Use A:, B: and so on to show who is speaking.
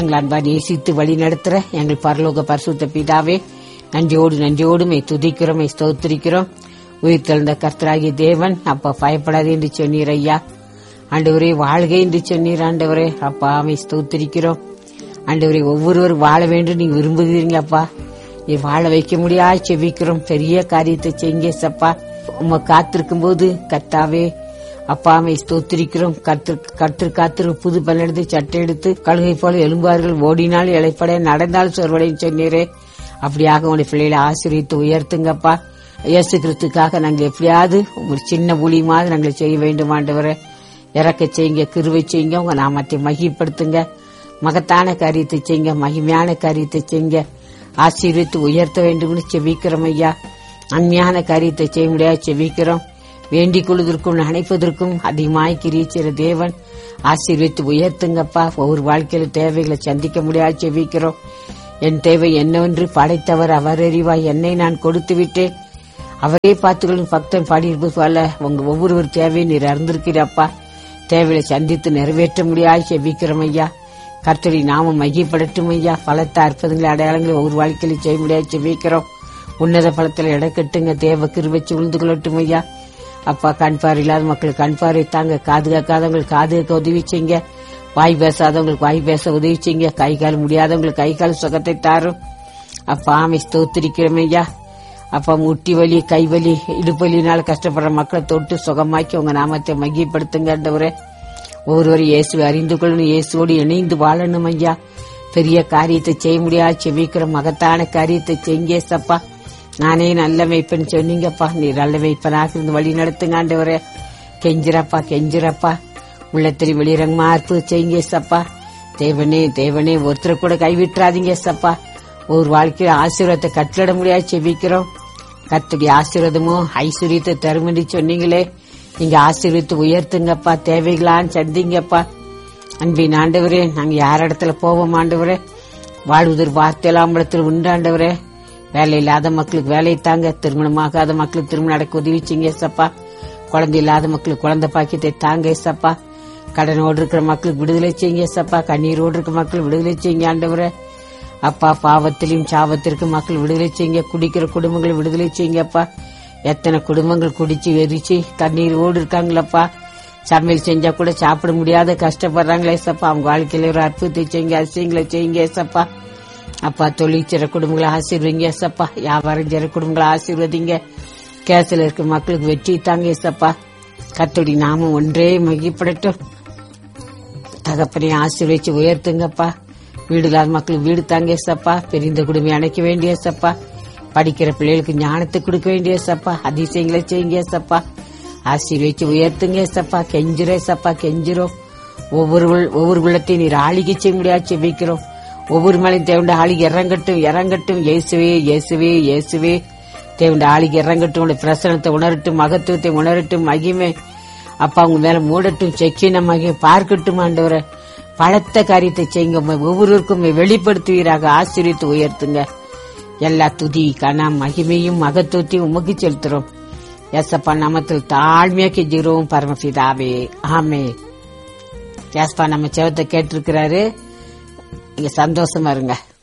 A: எங்கள் அன்பா நேசித்து வழி நடத்துற எங்கள் பரலோக பரிசுத்த பிதாவே நன்றியோடு நன்றியோடு மை துதிக்கிறோம் மை ஸ்தோத்திரிக்கிறோம் உயிர் தெழுந்த கர்த்தராகிய தேவன் அப்பா பயப்படாது என்று சொன்னீர் ஐயா ஆண்டவரே வாழ்க என்று சொன்னீர் ஆண்டவரே அப்பா மை ஸ்தோத்திரிக்கிறோம் ஆண்டவரே ஒவ்வொருவர் வாழ வேண்டும் நீங்க விரும்புகிறீங்க அப்பா நீ வாழ வைக்க முடியா செவிக்கிறோம் பெரிய காரியத்தை செய்யுங்க சப்பா உம்மை காத்திருக்கும் போது கர்த்தாவே அப்பாமை ஸ்தோத்திரிக்கிறோம் கர்த்தர் கர்த்தர் காத்திரு புது பல்லெடுத்து சட்டை எடுத்து கழுகை போல எழும்பார்கள் ஓடினால் இழைப்பட நடந்தால் சொர்வடைன்னு சொன்னீரே அப்படியாக உங்களுடைய பிள்ளைகளை ஆசிரியத்து உயர்த்துங்கப்பா இயேசு கிறிஸ்துக்காக நாங்கள் எப்படியாவது ஒரு சின்ன ஊழியமாவது நாங்கள் செய்ய வேண்டும் ஆண்டவரை இறக்க செய்யுங்க கிருவை செய்யுங்க உங்க நாமத்தை மகிப்படுத்துங்க மகத்தான காரியத்தை செய்யுங்க மகிமையான காரியத்தை செய்யுங்க ஆசீர்வித்து உயர்த்த வேண்டும்னு செவிக்கிறோம் ஐயா அண்மையான காரியத்தை செய்ய முடியாது செவிக்கிறோம் வேண்டிக் கொள்வதற்கும் நினைப்பதற்கும் அதிகமாய் கிரிச்சிற தேவன் ஆசீர்வித்து உயர்த்துங்கப்பா ஒவ்வொரு வாழ்க்கையில தேவைகளை சந்திக்க முடியாது செவிக்கிறோம் என் தேவை என்னவென்று படைத்தவர் அவர் அறிவாய் என்னை நான் கொடுத்து விட்டேன் அவரே பார்த்துக்கொள்ளும் பக்தன் பாடியிருப்பது போல உங்க ஒவ்வொருவர் தேவையை நீர் அறிந்திருக்கிறப்பா தேவையை சந்தித்து நிறைவேற்ற முடியாது செவிக்கிறோம் ஐயா கர்த்தரி நாம மையப்படட்டும் ஐயா பலத்த அற்புதங்களை அடையாளங்களை ஒவ்வொரு வாழ்க்கையில செய்ய முடியாது செவிக்கிறோம் உன்னத பலத்தில் இடக்கட்டுங்க தேவ கிருவச்சு உழுந்து கொள்ளட்டும் ஐயா அப்பா கண் பார்வை இல்லாத மக்களுக்கு கண் பார்வை தாங்க காது கேட்காதவங்களுக்கு காது கேட்க உதவி செய்யுங்க வாய் பேசாதவங்களுக்கு வாய் பேச உதவி செய்யுங்க கை கால் முடியாதவங்களுக்கு கை கால் சுகத்தை தாரும் அப்பா ஆமை ஸ்தோத்திரிக்கிறோம் ஐயா அப்பா முட்டி வலி கை வலி இடுப்பலினால கஷ்டப்படுற மக்களை தொட்டு சுகமாக்கி உங்க நாமத்தை மையப்படுத்துங்கன்றவரே ஒவ்வொருவரும் இயேசுவை அறிந்து கொள்ளணும் இயேசுவோடு இணைந்து வாழணும் ஐயா பெரிய காரியத்தை செய்ய முடியாது செவிக்கிற மகத்தான காரியத்தை செய்யுங்க சப்பா நானே நல்ல மெய்ப்பன் சொன்னீங்கப்பா நீ நல்ல மெய்ப்பனாக இருந்து வழி நடத்துங்க ஆண்டவரே கெஞ்சிரப்பா கெஞ்சிரப்பா உள்ளத்தில் வெளிரங்கமா அற்பு செய்யுங்க சப்பா தேவனே தேவனே ஒருத்தரை கூட கைவிட்டுறாதீங்க சப்பா ஒரு வாழ்க்கையில ஆசீர்வாதத்தை கட்டளிட முடியாது செவிக்கிறோம் கத்துடைய ஆசீர்வாதமோ ஐஸ்வர்யத்தை தருமண்டி சொன்னீங்களே நீங்க ஆசீர்வித்து உயர்த்துங்கப்பா தேவைகளான்னு சந்திங்கப்பா அன்பின் ஆண்டவரே நாங்க யார் இடத்துல போவோம் ஆண்டவரே வாழ்வதற்கு வார்த்தையெல்லாம் இடத்துல உண்டாண்டவரே வேலை இல்லாத மக்களுக்கு வேலையை தாங்க திருமணமாகாத மக்களுக்கு திருமணம் நடக்க உதவி செய்யுங்க சப்பா குழந்தை இல்லாத மக்களுக்கு குழந்தை பாக்கியத்தை தாங்க சப்பா கடனோடு இருக்கிற மக்களுக்கு விடுதலை செய்யுங்க சப்பா கண்ணீரோடு இருக்கிற மக்கள் விடுதலை செய்யுங்க ஆண்டவரே அப்பா பாவத்திலையும் சாபத்திற்கும் மக்கள் விடுதலை செய்யுங்க குடிக்கிற குடும்பங்களை விடுதலை செய்யுங்கப்பா எத்தனை குடும்பங்கள் குடிச்சு வெறிச்சு கண்ணீரோடு இருக்காங்களப்பா சமையல் செஞ்சா கூட சாப்பிட முடியாத கஷ்டப்படுறாங்களே சப்பா அவங்க வாழ்க்கையில ஒரு அற்புதத்தை செய்யுங்க அதிசயங்களை செய்யுங்க சப்பா அப்பா தொழில் செய்ற குடும்பங்களை ஆசீர்வதிங்க சப்பா வியாபாரம் செய்ற குடும்பங்களை ஆசீர்வதிங்க கேசில் இருக்க மக்களுக்கு வெற்றி தாங்க சப்பா கத்தோடி நாமம் ஒன்றே மகிப்படட்டும் தகப்பனை ஆசீர்வதிச்சு உயர்த்துங்கப்பா வீடு இல்லாத மக்களுக்கு வீடு தாங்க சப்பா பெரிந்த குடும்பம் அணைக்க வேண்டிய சப்பா படிக்கிற பிள்ளைகளுக்கு ஞானத்தை கொடுக்க வேண்டிய சப்பா அதிசயங்களை செய்யுங்க சப்பா ஆசீர்வதிச்சு உயர்த்துங்க சப்பா கெஞ்சிரே சப்பா கெஞ்சிரும் ஒவ்வொரு உள்- ஒவ்வொரு உள்ளத்தையும் நீர் ஆளிகை செய்ய முடியாது செவிக்கிறோம் ஒவ்வொரு மலையும் தேவண்ட ஆளிகை இறங்கட்டும் இறங்கட்டும் இயேசுவே இயேசுவே இயேசுவே தேவண்ட ஆளிகை இறங்கட்டும் உடைய பிரசனத்தை உணரட்டும் மகத்துவத்தை உணரட்டும் மகிமை அப்பா உங்க மேல மூடட்டும் செக்கின மகிமை பார்க்கட்டும் ஆண்டவரை பலத்த காரியத்தை செய்யுங்க உம்மை ஒவ்வொருவருக்கும் உம்மை வெளிப்படுத்துவீராக ஆசீர்வித்து உயர்த்துங்க எல்லா துதி கனம் மகிமையும் மகத்துவத்தையும் உமக்கு செலுத்துறோம் எசப்பா நாமத்தில் தாழ்மையா கெஞ்சுகிறோம் பரமபிதாவே ஆமே ஏசப்பா நம்ம செவத்தை கேட்டிருக்கிறாரு நீங்க சந்தோஷமா இருங்க